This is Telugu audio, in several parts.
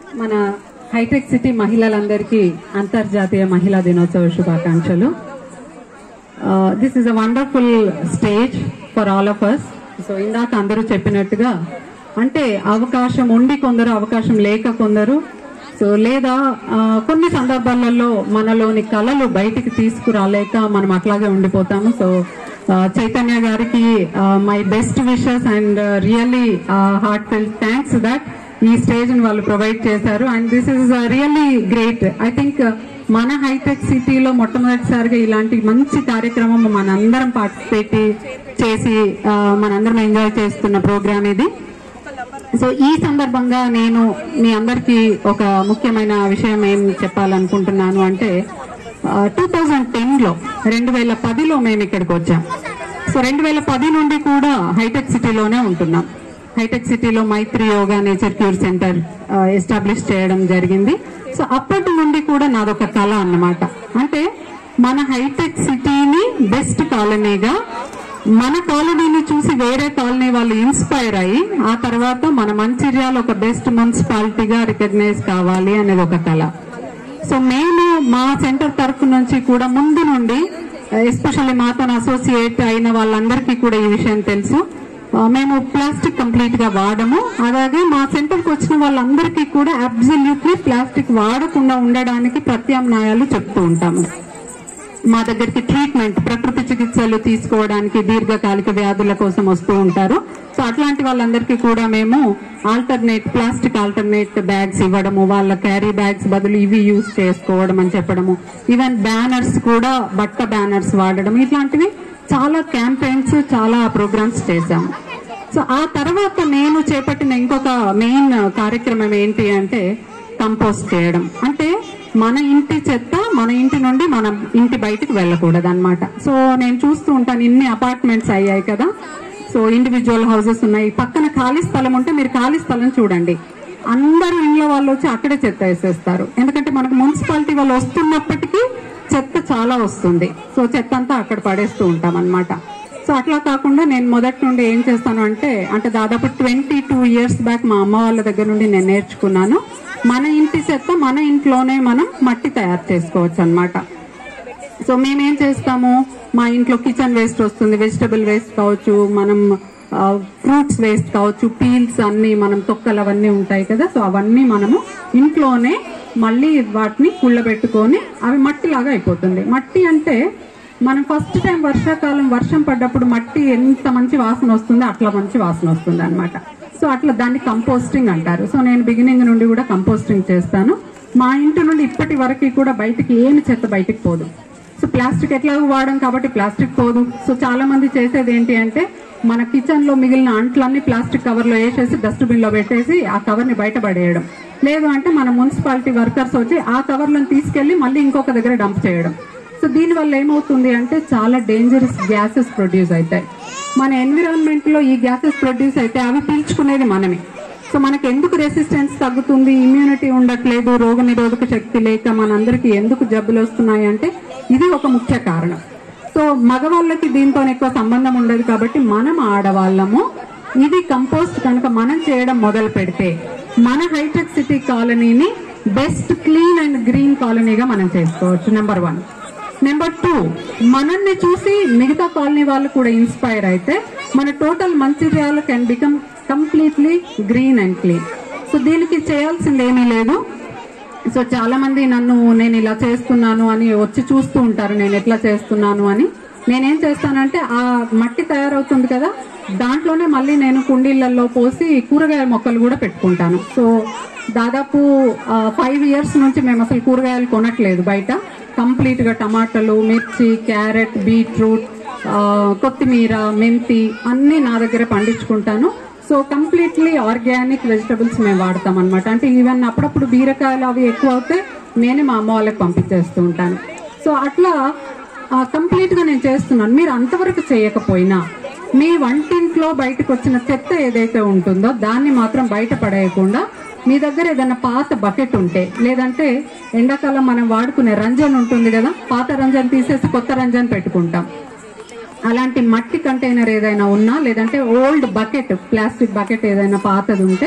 మన హైటెక్ సిటీ మహిళలందరికీ అంతర్జాతీయ మహిళా దినోత్సవ శుభాకాంక్షలు this is a wonderful stage for all of us so ఇందాక అందరూ చెప్పినట్టుగా అంటే అవకాశం ఉండి కొందరు అవకాశం లేక కొందరు సో లేదా ఆ, కొన్ని సందర్భాలలో మనలోని కళలు బయటికి తీసుకురాలేక మనం అట్లాగే ఉండిపోతాము సో ఆ, చైతన్య గారికి my best wishes and really heartfelt thanks that ఈ స్టేజ్ ని వాళ్ళు ప్రొవైడ్ చేశారు and this is really great I think మన హైటెక్ సిటీలో మొట్టమొదటిసారిగా ఇలాంటి మంచి కార్యక్రమం మనందరం పార్టిసిపేట్ చేసి ఆ, మనందరం ఎంజాయ్ చేస్తున్న ప్రోగ్రామ్ ఇది సో ఈ సందర్భంగా నేను మీ అందరికీ ఒక ముఖ్యమైన విషయం ఏం చెప్పాలనుకుంటున్నాను అంటే టూ థౌజండ్ టెన్ లో రెండు వేల పదిలో మేము ఇక్కడికి వచ్చాం సో రెండు వేల పది నుండి కూడా హైటెక్ సిటీలోనే ఉంటున్నాం హైటెక్ సిటీలో Maitri yoga nature cure centre establish చేయడం జరిగింది సో అప్పటి నుండి కూడా నాదొక కళ అన్నమాట అంటే మన హైటెక్ సిటీని బెస్ట్ కాలనీగా మన కాలనీని చూసి వేరే కాలనీ వాళ్ళు ఇన్స్పైర్ అయ్యి ఆ తర్వాత మన మంచిర్యాల ఒక బెస్ట్ మున్సిపాలిటీగా రికగ్నైజ్ కావాలి అనేది ఒక కళ సో మేము మా సెంటర్ తరఫు నుంచి కూడా ముందు నుండి ఎస్పెషల్లీ మాతో అసోసియేట్ అయిన వాళ్ళందరికీ కూడా ఈ విషయం తెలుసు ఆ, మేము ప్లాస్టిక్ కంప్లీట్ గా వాడము అలాగే మా సెంటర్ కి వచ్చిన వాళ్ళందరికీ కూడా అబ్సల్యూట్లీ ప్లాస్టిక్ వాడకుండా ఉండడానికి ప్రత్యామ్నాయాలు చెప్తూ ఉంటాము మా దగ్గరికి ట్రీట్మెంట్ ప్రకృతి చికిత్సలు తీసుకోవడానికి దీర్ఘకాలిక వ్యాధుల కోసం వస్తూ ఉంటారు సో అట్లాంటి వాళ్ళందరికీ కూడా మేము ఆల్టర్నేట్ ప్లాస్టిక్ ఆల్టర్నేట్ బ్యాగ్స్ ఇవ్వడము వాళ్ళ క్యారీ బ్యాగ్స్ బదులు ఇవి యూజ్ చేసుకోవడం అని చెప్పడము ఈవెన్ బ్యానర్స్ కూడా బట్ట బ్యానర్స్ వాడడం ఇట్లాంటివి చాలా క్యాంపెయిన్స్ చాలా ప్రోగ్రామ్స్ చేశాము సో ఆ తర్వాత నేను చేపట్టిన ఇంకొక మెయిన్ కార్యక్రమం ఏంటి అంటే కంపోస్ట్ చేయడం అంటే మన ఇంటి చెత్త మన ఇంటి నుండి మనం ఇంటి బయటికి వెళ్ళకూడదు అనమాట సో నేను చూస్తూ ఉంటాను ఇన్ని అపార్ట్మెంట్స్ అయ్యాయి కదా సో ఇండివిజువల్ హౌసెస్ ఉన్నాయి పక్కన ఖాళీ స్థలం ఉంటే మీరు ఖాళీ స్థలం చూడండి అందరూ ఇంట్లో వాళ్ళు వచ్చి అక్కడే చెత్త వేసేస్తారు ఎందుకంటే మనకు మున్సిపాలిటీ వాళ్ళు వస్తున్నప్పటికీ చెత్త చాలా వస్తుంది సో చెత్త అంతా అక్కడ పడేస్తూ ఉంటాం అనమాట సో అట్లా కాకుండా నేను మొదటి నుండి ఏం చేస్తాను అంటే అంటే దాదాపు ట్వంటీ టూ ఇయర్స్ బ్యాక్ మా అమ్మ వాళ్ళ దగ్గర నుండి నేను నేర్చుకున్నాను మన ఇంటి చెత్త మన ఇంట్లోనే మనం మట్టి తయారు చేసుకోవచ్చు అన్నమాట సో మేమేం చేస్తాము మా ఇంట్లో కిచెన్ వేస్ట్ వస్తుంది వెజిటబుల్ వేస్ట్ కావచ్చు మనం ఫ్రూట్స్ వేస్ట్ కావచ్చు పీల్స్ అన్ని మనం తొక్కలు అవన్నీ ఉంటాయి కదా సో అవన్నీ మనము ఇంట్లోనే మళ్ళీ వాటిని కుళ్ళబెట్టుకొని అవి మట్టిలాగా అయిపోతుంది మట్టి అంటే మనం ఫస్ట్ టైం వర్షాకాలం వర్షం పడ్డప్పుడు మట్టి ఎంత మంచి వాసన వస్తుందో అట్లా మంచి వాసన వస్తుంది అనమాట సో అట్లా దాన్ని కంపోస్టింగ్ అంటారు సో నేను బిగినింగ్ నుండి కూడా కంపోస్టింగ్ చేస్తాను మా ఇంటి నుండి ఇప్పటి వరకు కూడా బయటికి ఏమి చెత్త బయటికి పోదు సో ప్లాస్టిక్ ఎట్లాగో వాడడం కాబట్టి ప్లాస్టిక్ పోదు సో చాలా మంది చేసేది ఏంటి అంటే మన కిచెన్ లో మిగిలిన అంట్లన్నీ ప్లాస్టిక్ కవర్ లో వేసేసి డస్ట్బిన్ లో పెట్టేసి ఆ కవర్ ని బయట పడేయడం లేదు అంటే మన మున్సిపాలిటీ వర్కర్స్ వచ్చి ఆ కవర్లను తీసుకెళ్లి మళ్ళీ ఇంకొక దగ్గర డంప్ చేయడం సో దీని వల్ల ఏమవుతుంది అంటే చాలా డేంజరస్ గ్యాసెస్ ప్రొడ్యూస్ అవుతాయి మన ఎన్విరాన్మెంట్ లో ఈ గ్యాసెస్ ప్రొడ్యూస్ అయితే అవి పీల్చుకునేది మనమే సో మనకి ఎందుకు రెసిస్టెన్స్ తగ్గుతుంది ఇమ్యూనిటీ ఉండట్లేదు రోగ నిరోధక శక్తి లేక మనందరికి ఎందుకు జబ్బులు వస్తున్నాయి అంటే ఇది ఒక ముఖ్య కారణం సో మగవాళ్ళకి దీంతో ఎక్కువ సంబంధం ఉండదు కాబట్టి మనం ఆడవాళ్ళము ఇది కంపోస్ట్ కనుక మనం చేయడం మొదలు పెడితే మన హైటెక్ సిటీ కాలనీని బెస్ట్ క్లీన్ అండ్ గ్రీన్ కాలనీగా మనం చేసుకోవచ్చు నెంబర్ వన్ నెంబర్ టూ మనల్ని చూసి మిగతా కాలనీ వాళ్ళు కూడా ఇన్స్పైర్ అయితే మన total Mancherial can become completely green and clean so దీనికి చేయాల్సింది ఏమీ లేదు సో చాలా మంది నన్ను నేను ఇలా చేస్తున్నాను అని వచ్చి చూస్తూ ఉంటారు నేను ఎట్లా చేస్తున్నాను అని నేనేం చేస్తానంటే ఆ మట్టి తయారవుతుంది కదా దాంట్లోనే మళ్ళీ నేను కుండీలలో పోసి కూరగాయ మొక్కలు కూడా పెట్టుకుంటాను సో దాదాపు ఫైవ్ ఇయర్స్ నుంచి మేము అసలు కూరగాయలు కొనట్లేదు బయట కంప్లీట్ గా టమాటాలు మిర్చి క్యారెట్ బీట్రూట్ ఆ, కొత్తిమీర మెంతి అన్ని నా దగ్గర పండించుకుంటాను సో కంప్లీట్లీ ఆర్గానిక్ వెజిటబుల్స్ మేము వాడతాం అనమాట అంటే ఈవెన్ అప్పుడప్పుడు బీరకాయలు అవి ఎక్కువ అవుతే నేనే మా అమ్మ వాళ్ళకి పంపించేస్తూ ఉంటాను సో అట్లా కంప్లీట్ గా నేను చేస్తున్నాను మీరు అంతవరకు చేయకపోయినా మీ వంటింట్లో బయటకు వచ్చిన చెత్త ఏదైతే ఉంటుందో దాన్ని మాత్రం బయట పడేయకుండా మీ దగ్గర ఏదైనా పాత బకెట్ ఉంటే లేదంటే ఎండాకాలం మనం వాడుకునే రంజన్ ఉంటుంది కదా పాత రంజన్ తీసేసి కొత్త రంజన్ పెట్టుకుంటాం అలాంటి మట్టి కంటైనర్ ఏదైనా ఉన్నా లేదంటే ఓల్డ్ బకెట్ ప్లాస్టిక్ బకెట్ ఏదైనా పాతది ఉంటే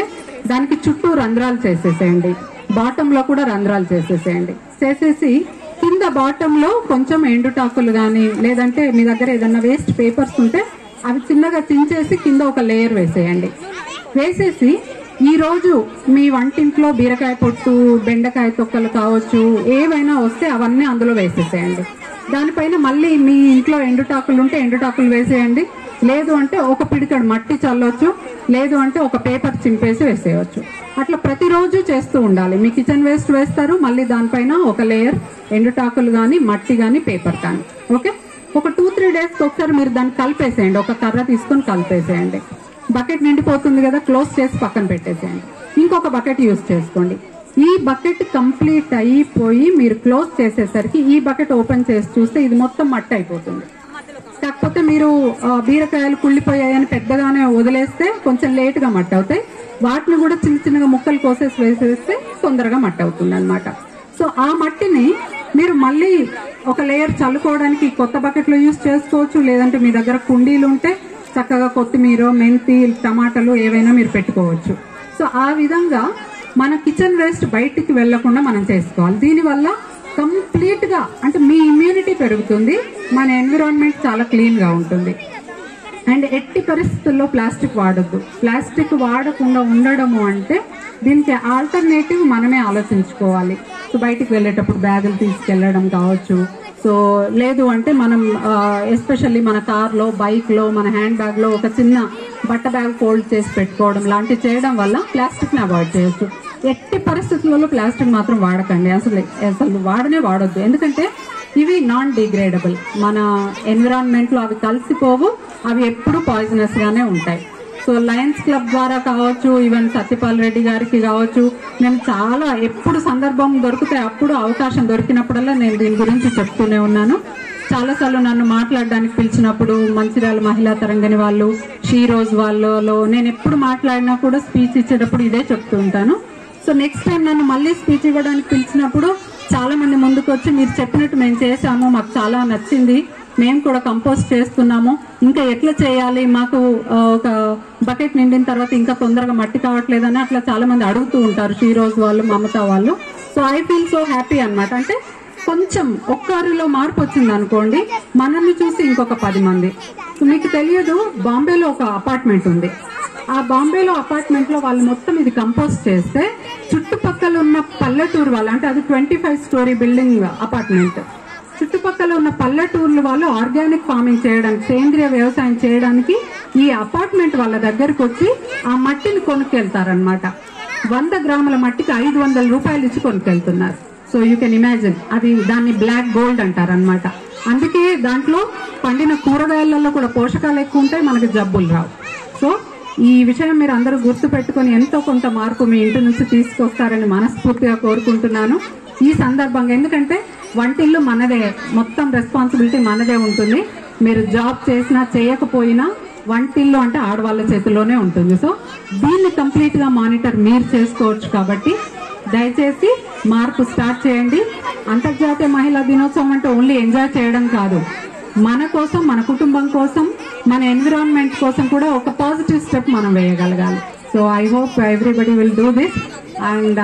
దానికి చుట్టూ రంధ్రాలు చేసేసేయండి బాటమ్ లో కూడా రంధ్రాలు చేసేసేయండి చేసేసి కింద బాటమ్ లో కొంచెం ఎండుటాకులు గాని లేదంటే మీ దగ్గర ఏదన్నా వేస్ట్ పేపర్స్ ఉంటే అవి చిన్నగా చించేసి కింద ఒక లేయర్ వేసేయండి వేసేసి ఈ రోజు మీ వంటింట్లో బీరకాయ పొట్టు బెండకాయ తొక్కలు కావచ్చు ఏవైనా వస్తే అవన్నీ అందులో వేసేసేయండి దానిపైన మళ్ళీ మీ ఇంట్లో ఎండుటాకులు ఉంటే ఎండుటాకులు వేసేయండి లేదు అంటే ఒక పిడికడు మట్టి చల్లొచ్చు లేదు అంటే ఒక పేపర్ చింపేసి వేసేయచ్చు అట్లా ప్రతిరోజు చేస్తూ ఉండాలి మీ కిచెన్ వేస్ట్ వేస్తారు మళ్ళీ దానిపైన ఒక లేయర్ ఎండుటాకులు కానీ మట్టి కానీ పేపర్ కానీ ఓకే ఒక టూ త్రీ డేస్ ఒకసారి మీరు దాన్ని కలిపేసేయండి ఒక కర్ర తీసుకొని కలిపేసేయండి బకెట్ నిండిపోతుంది కదా క్లోజ్ చేసి పక్కన పెట్టేసేయండి ఇంకొక బకెట్ యూస్ చేసుకోండి ఈ బకెట్ కంప్లీట్ అయిపోయి మీరు క్లోజ్ చేసేసరికి ఈ బకెట్ ఓపెన్ చేసి చూస్తే ఇది మొత్తం మట్టి అయిపోతుంది కాకపోతే మీరు ఆ, బీరకాయలు కుళ్ళిపోయాయని పెద్దగానే వదిలేస్తే కొంచెం లేట్ గా మట్టి అవుతాయి వాటిని కూడా చిన్న చిన్నగా ముక్కలు కోసేసి వేసేస్తే తొందరగా మట్టి అవుతుంది అనమాట సో ఆ మట్టిని మీరు మళ్ళీ ఒక లేయర్ చల్లుకోవడానికి కొత్త బకెట్లో యూస్ చేసుకోవచ్చు లేదంటే మీ దగ్గర కుండీలు ఉంటే చక్కగా కొత్తిమీర మెంతి టమాటాలు ఏవైనా మీరు పెట్టుకోవచ్చు సో ఆ విధంగా మన కిచెన్ వేస్ట్ బయటికి వెళ్లకుండా మనం చేసుకోవాలి దీనివల్ల కంప్లీట్ గా అంటే మీ ఇమ్యూనిటీ పెరుగుతుంది మన ఎన్విరాన్మెంట్ చాలా క్లీన్ గా ఉంటుంది అండ్ ఎట్టి పరిస్థితుల్లో ప్లాస్టిక్ వాడొద్దు ప్లాస్టిక్ వాడకుండా ఉండడము అంటే దీనికి ఆల్టర్నేటివ్ మనమే ఆలోచించుకోవాలి సో బయటికి వెళ్ళేటప్పుడు బ్యాగులు తీసుకెళ్లడం కావచ్చు సో లేదు అంటే మనం ఎస్పెషల్లీ మన కార్లో బైక్లో మన హ్యాండ్ బ్యాగ్లో ఒక చిన్న బట్ట బ్యాగ్ ఫోల్డ్ చేసి పెట్టుకోవడం లాంటివి చేయడం వల్ల ప్లాస్టిక్ని అవాయిడ్ చేయొచ్చు ఎట్టి పరిస్థితులలో ప్లాస్టిక్ మాత్రం వాడకండి అసలు అసలు వాడనే వాడొద్దు ఎందుకంటే ఇవి నాన్ డిగ్రేడబుల్ మన ఎన్విరాన్మెంట్ లో అవి కలిసిపోవు అవి ఎప్పుడు పాయిజనస్ గానే ఉంటాయి సో లయన్స్ క్లబ్ ద్వారా కావచ్చు ఈవెన్ సత్యపాల్ రెడ్డి గారికి కావచ్చు నేను చాలా ఎప్పుడు సందర్భం దొరికితే అప్పుడు అవకాశం దొరికినప్పుడల్లా నేను దీని గురించి చెప్తూనే ఉన్నాను చాలాసార్లు నన్ను మాట్లాడడానికి పిలిచినప్పుడు మంచిర్యాల మహిళా తరంగని వాళ్ళు షీ రోజ్ వాళ్ళలో నేను ఎప్పుడు మాట్లాడినా కూడా స్పీచ్ ఇచ్చేటప్పుడు ఇదే చెప్తూ ఉంటాను సో నెక్స్ట్ టైం నన్ను మళ్ళీ స్పీచ్ ఇవ్వడానికి పిలిచినప్పుడు చాలా మంది ముందుకు వచ్చి మీరు చెప్పినట్టు మేము చేసాము మాకు చాలా నచ్చింది మేము కూడా కంపోస్ట్ చేస్తున్నాము ఇంకా ఎట్లా చేయాలి మాకు ఆ, ఒక బకెట్ నిండిన తర్వాత ఇంకా తొందరగా మట్టి కావట్లేదని అట్లా చాలా మంది అడుగుతూ ఉంటారు షీ రోజు వాళ్ళు మమత వాళ్ళు so I feel so happy అన్నమాట అంటే కొంచెం ఒక్కరిలో మార్పు వచ్చింది అనుకోండి మనల్ని చూసి ఇంకొక పది మంది సో మీకు తెలియదు బాంబేలో ఒక అపార్ట్మెంట్ ఉంది ఆ బాంబేలో అపార్ట్మెంట్ లో వాళ్ళు మొత్తం ఇది కంపోస్ట్ చేస్తే చుట్టుపక్కల ఉన్న పల్లెటూరు వాళ్ళు అంటే అది twenty five storey building apartment చుట్టుపక్కల ఉన్న పల్లెటూర్లు వాళ్ళు ఆర్గానిక్ ఫార్మింగ్ చేయడానికి సేంద్రియ వ్యవసాయం చేయడానికి ఈ అపార్ట్మెంట్ వాళ్ళ దగ్గరకు వచ్చి ఆ మట్టిని కొనుక్కెళ్తారనమాట వంద గ్రాముల మట్టికి ఐదు వందల రూపాయలు ఇచ్చి కొనుక్కెళ్తున్నారు సో యూ కెన్ ఇమాజిన్ అది దాన్ని బ్లాక్ గోల్డ్ అంటారనమాట అందుకే దాంట్లో పండిన కూరగాయలలో కూడా పోషకాలు ఎక్కువ ఉంటాయి మనకి జబ్బులు రావు సో ఈ విషయం మీరు అందరూ గుర్తు పెట్టుకొని ఎంతో కొంత మార్పు మీ ఇంటి నుంచి తీసుకొస్తారని మనస్ఫూర్తిగా కోరుకుంటున్నాను ఈ సందర్భంగా ఎందుకంటే వంటిల్లు మనదే మొత్తం రెస్పాన్సిబిలిటీ మనదే ఉంటుంది మీరు జాబ్ చేసినా చేయకపోయినా వంటిల్లు అంటే ఆడవాళ్ళ చేతిలోనే ఉంటుంది సో దీన్ని కంప్లీట్ గా మానిటర్ మీరు చేసుకోవచ్చు కాబట్టి దయచేసి మార్పు స్టార్ట్ చేయండి అంతర్జాతీయ మహిళా దినోత్సవం అంటే ఓన్లీ ఎంజాయ్ చేయడం కాదు మన కోసం మన కుటుంబం కోసం మన ఎన్విరాన్మెంట్ కోసం కూడా ఒక పాజిటివ్ స్టెప్ మనం వేయగలగాలి so I hope everybody will do this and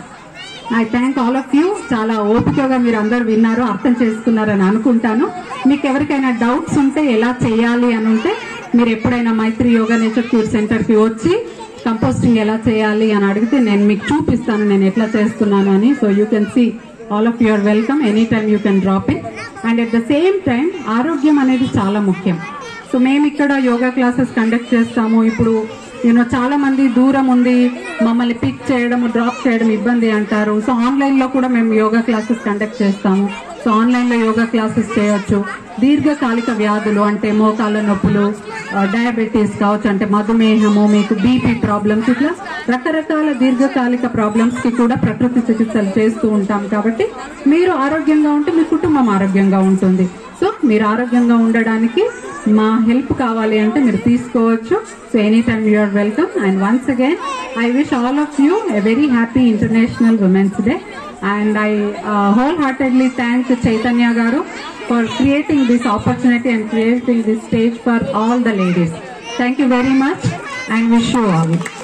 I thank all of you చాలా ఓపికగా మీరు అందరు విన్నారు అర్థం చేసుకున్నారని అనుకుంటాను మీకు ఎవరికైనా డౌట్స్ ఉంటే ఎలా చేయాలి అని ఉంటే మీరు ఎప్పుడైనా Maitri yoga nature cure centre కి వచ్చి కంపోస్టింగ్ ఎలా చేయాలి అని అడిగితే నేను మీకు చూపిస్తాను నేను ఎట్లా చేస్తున్నాను అని so you can see all of you're welcome any time you can drop in and at the same time ఆరోగ్యం అనేది చాలా ముఖ్యం సో మేము ఇక్కడ యోగా క్లాసెస్ కండక్ట్ చేస్తాము ఇప్పుడు యూనో చాలా మంది దూరం ఉంది మమ్మల్ని పిక్ చేయడం డ్రాప్ చేయడం ఇబ్బంది అంటారు సో ఆన్లైన్ లో కూడా మేము యోగా క్లాసెస్ కండక్ట్ చేస్తాము సో ఆన్లైన్ లో యోగా క్లాసెస్ చేయొచ్చు దీర్ఘకాలిక వ్యాధులు అంటే మోకాళ్ళ నొప్పులు డయాబెటీస్ కావచ్చు అంటే మధుమేహము మీకు బీపీ ప్రాబ్లమ్స్ ఇట్లా రకరకాల దీర్ఘకాలిక ప్రాబ్లమ్స్ కి కూడా ప్రకృతి చికిత్సలు చేస్తూ ఉంటాం కాబట్టి మీరు ఆరోగ్యంగా ఉంటే మీ కుటుంబం ఆరోగ్యంగా ఉంటుంది సో మీరు ఆరోగ్యంగా ఉండడానికి మా హెల్ప్ కావాలి అంటే మీరు తీసుకోవచ్చు so any time you are welcome and once again I wish all of you a very happy International Women's Day and I whole heartedly thank Chaitanya garu for creating this opportunity and creating this stage for all the ladies thank you very much and wish you all